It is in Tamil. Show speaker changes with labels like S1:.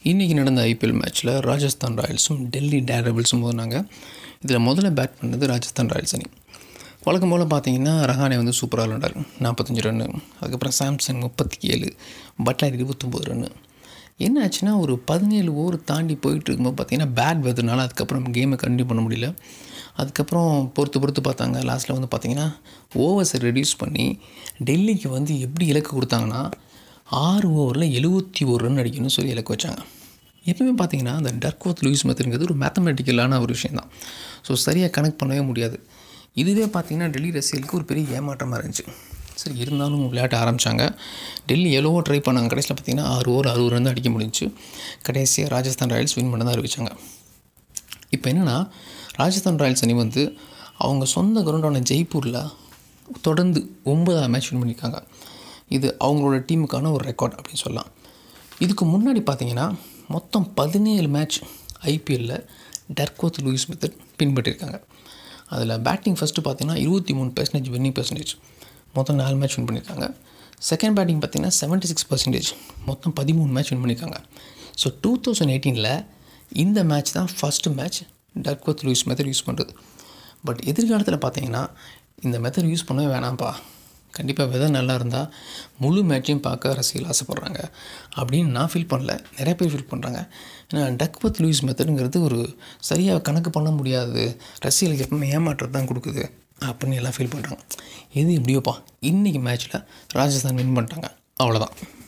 S1: இன்றைக்கி நடந்த ஐபிஎல் மேட்ச்சில் ராஜஸ்தான் ராயல்ஸும் டெல்லி டேரபிள்ஸும் மோதினாங்க இதில் முதல்ல பேட் பண்ணது ராஜஸ்தான் ராயல்ஸ் அணி வழக்கம் போல் பார்த்தீங்கன்னா ரஹானே வந்து சூப்பராக விளாண்டார் நாற்பத்தஞ்சு ரன்னு அதுக்கப்புறம் சாம்சங் முப்பத்தி ஏழு பட்லர் இருபத்தொம்போது ரன்னு என்ன ஆச்சுன்னா ஒரு பதினேழு ஓவர் தாண்டி போயிட்டு இருக்கும்போது பார்த்தீங்கன்னா பேட் வெதர்னால அதுக்கப்புறம் கேமை கண்டினியூ பண்ண முடியல அதுக்கப்புறம் பொறுத்து பொறுத்து பார்த்தாங்க லாஸ்ட்டில் வந்து பார்த்தீங்கன்னா ஓவர்ஸை ரெடியூஸ் பண்ணி டெல்லிக்கு வந்து எப்படி இலக்கு கொடுத்தாங்கன்னா ஆறு ஓவரில் எழுபத்தி ஒரு ரன் அடிக்கணும்னு சொல்லி இலக்கு வச்சாங்க எப்பவுமே பார்த்தீங்கன்னா அந்த டர்க்வர்த் லூயிஸ் மெத்தடுங்கிறது ஒரு மேத்தமெட்டிக்கலான ஒரு விஷயம் தான் ஸோ சரியாக கணக்கு பண்ணவே முடியாது இதுவே பார்த்தீங்கன்னா டெல்லி ரசிகர்களுக்கு ஒரு பெரிய ஏமாற்றமாக இருந்துச்சு சரி இருந்தாலும் விளையாட்ட ஆரம்பித்தாங்க டெல்லி எவ்வளவோ ட்ரை பண்ணாங்க கடைசியில் பார்த்தீங்கன்னா ஆறு ஓவர் அறுபது ரன் தான் அடிக்க முடிஞ்சுச்சு கடைசியாக ராஜஸ்தான் ராயல்ஸ் வின் பண்ண தான் அறிவிச்சாங்க இப்போ என்னென்னா ராஜஸ்தான் ராயல்ஸ் அணி வந்து அவங்க சொந்த கிரவுண்டான ஜெய்ப்பூரில் தொடர்ந்து ஒன்பதாம் மேட்ச் வின் பண்ணியிருக்காங்க இது அவங்களோட டீமுக்கான ஒரு ரெக்கார்ட் அப்படின்னு சொல்லலாம் இதுக்கு முன்னாடி பார்த்தீங்கன்னா மொத்தம் பதினேழு மேட்ச் ஐபிஎல்லில் டர்கோத் லூயிஸ் மெத்தட் பின்பற்றிருக்காங்க அதில் பேட்டிங் ஃபஸ்ட்டு பார்த்தீங்கன்னா இருபத்தி மூணு பர்சன்டேஜ் வின்னிங் பர்சன்டேஜ் மொத்தம் நாலு மேட்ச் வின் பண்ணியிருக்காங்க செகண்ட் பேட்டிங் பார்த்தீங்கன்னா செவன்ட்டி சிக்ஸ் பர்சன்டேஜ் மொத்தம் பதிமூணு மேட்ச் வின் பண்ணியிருக்காங்க ஸோ டூ தௌசண்ட் எயிட்டீனில் இந்த மேட்ச் தான் first match Duckworth Lewis method use பண்ணுறது பட் எதிர்காலத்தில் பார்த்தீங்கன்னா இந்த மெத்தட் யூஸ் பண்ணவே வேணாம்ப்பா கண்டிப்பாக வெதர் நல்லா இருந்தால் முழு மேட்சையும் பார்க்க ரசிகர்கள் ஆசைப்பட்றாங்க அப்படின்னு நான் ஃபீல் பண்ணல நிறைய பேர் ஃபீல் பண்ணுறாங்க ஏன்னா டக்வத் லூயிஸ் மெத்தடுங்கிறது ஒரு சரியாக கணக்கு பண்ண முடியாது ரசிகர்களுக்கு எப்பவுமே ஏமாற்றம் தான் கொடுக்குது அப்படின்னு எல்லாம் ஃபீல் பண்ணுறாங்க எது எப்படியோப்பா இன்றைக்கி மேட்ச்சில் ராஜஸ்தான் வின் பண்ணிட்டாங்க அவ்வளோதான்